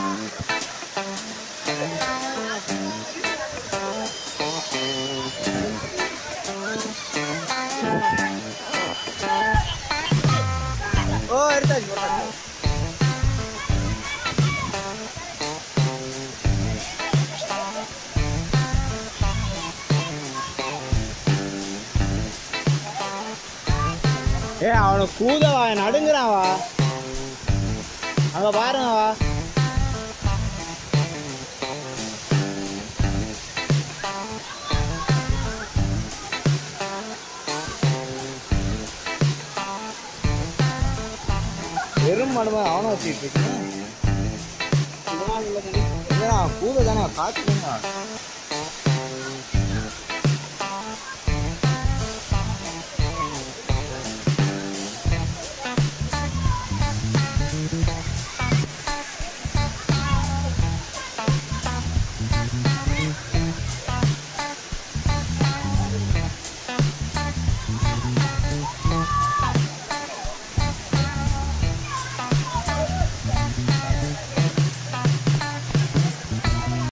ஓ எடுத்தாச்சு போட்டாச்சு. ஏ அவனை கூதவா நடுங்குறான் வா அங்க பாருங்க வா வெறும் மடுமை அவனை வச்சுட்டு இருக்கேன் கூத தானே காத்து